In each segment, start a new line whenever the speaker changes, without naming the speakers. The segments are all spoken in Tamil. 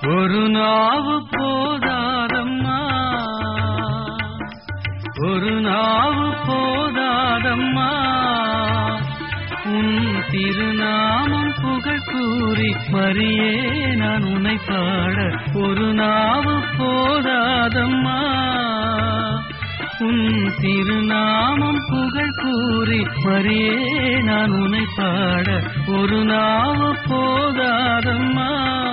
ஒரு நாவு போதாதம்மா ஒரு நாவு போதாதம்மா உன் திருநாமம் புகழ் கூறி மறியே நான் உன்னை பாட ஒரு நாவு போதாதம்மா உன் திருநாமம் புகழ் கூறி மறியே நான் உன்னை பாட ஒரு நாவு போதாதம்மா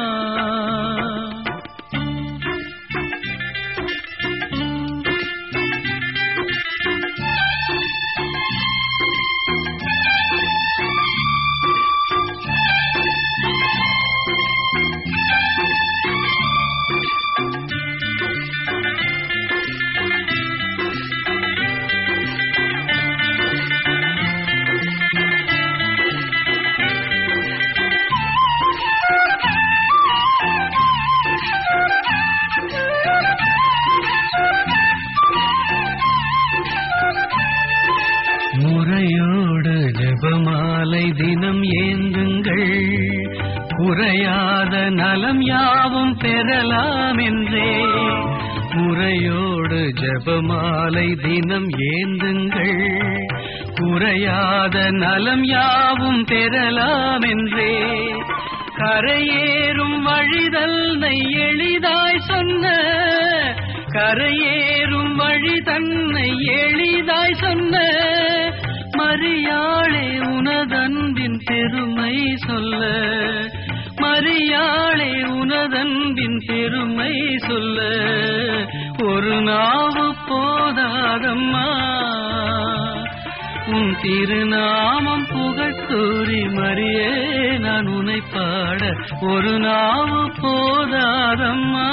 முறையோடு ஜெபமாலை தினம் ஏந்துங்கள் குறையாத நலம் யாவும் பெறலாம் என்றே முறையோடு ஜெபமாலை தினம் ஏந்துங்கள் குறையாத நலம் யாவும் பெறலாம் என்றே கரையேறும் வழிதல்னை எளிதாய் சொன்ன கரையேறும் வழி தன்னை எளிதாய் சொன்ன மரியாளே உனதன்பின் பெருமை சொல்ல மரியாளே உனதன்பின் பெருமை சொல்ல ஒரு நாவு போதாதம்மா உன் திருநாமம் புகழ்த்தூரி மரியே நான் உன்னை பாட ஒரு நாவு போதாதம்மா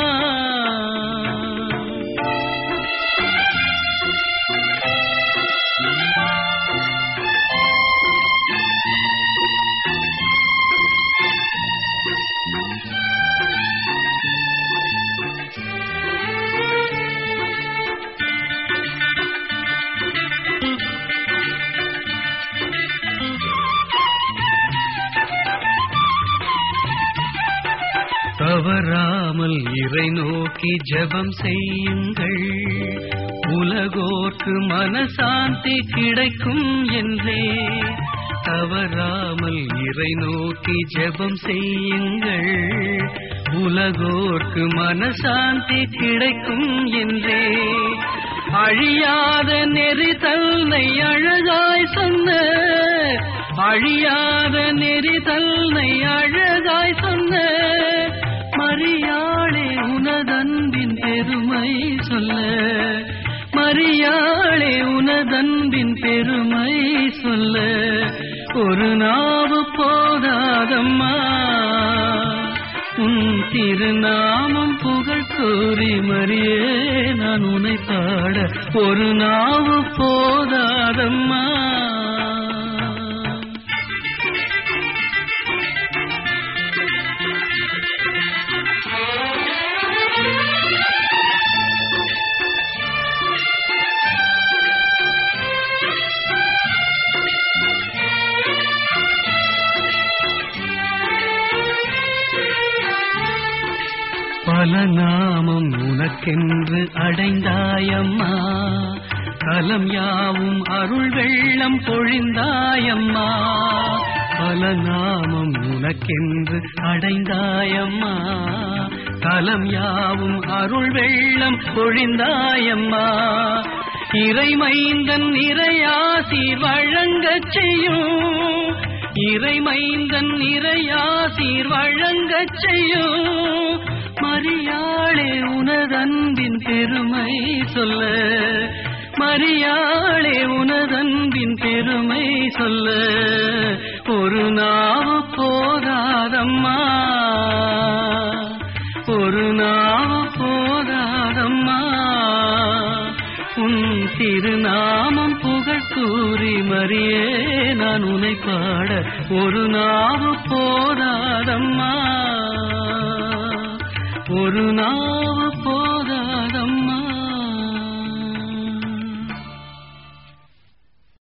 தவறாமல் இறை நோக்கி ஜெபம் செய்யுங்கள் உலகோர்க்கு மனசாந்தி கிடைக்கும் என்றே தவறாமல் இறை நோக்கி ஜெபம் செய்யுங்கள் உலகோர்க்கு மனசாந்தி கிடைக்கும் என்றே அழியாத நெறி தன்னை அழகாய் சொன்ன அழியாத நெறி தன்னை அழகாய் சொன்ன மரியாளே உனதன்பின் பெருமை சொல்ல மரியாளே உனதன்பின் பெருமை சொல்ல ஒரு நாவு போதாதம்மா உன் திருநாமம் புகழ் கூறி மரியே நான் உன்னை பாட ஒரு நாவு போதாதம்மா பல நாமம் உனக்கென்று அடைந்தாயம்மா கலம் யாவும் அருள் வெள்ளம் பொழிந்தாயம்மா பல நாமம் உனக்கென்று அடைந்தாயம்மா கலம் யாவும் அருள் வெள்ளம் பொழிந்தாயம்மா இறைமைந்தன் இறையாசி வழங்கச் செய்யும் இறைமைந்தன் இறையாசீர் வழங்கச் செய்யும் மரியாளே உனதன்பின் பெருமை சொல்ல மரியாளே உனதன்பின் பெருமை சொல்ல ஒரு நாவு போதாதம்மா ஒரு நாவு போதாதம்மா உன் திருநாமம் புகழ் கூறி மரியே நான் உன்னை பாட ஒரு நாவு போதாதம்மா ஒரு நாவு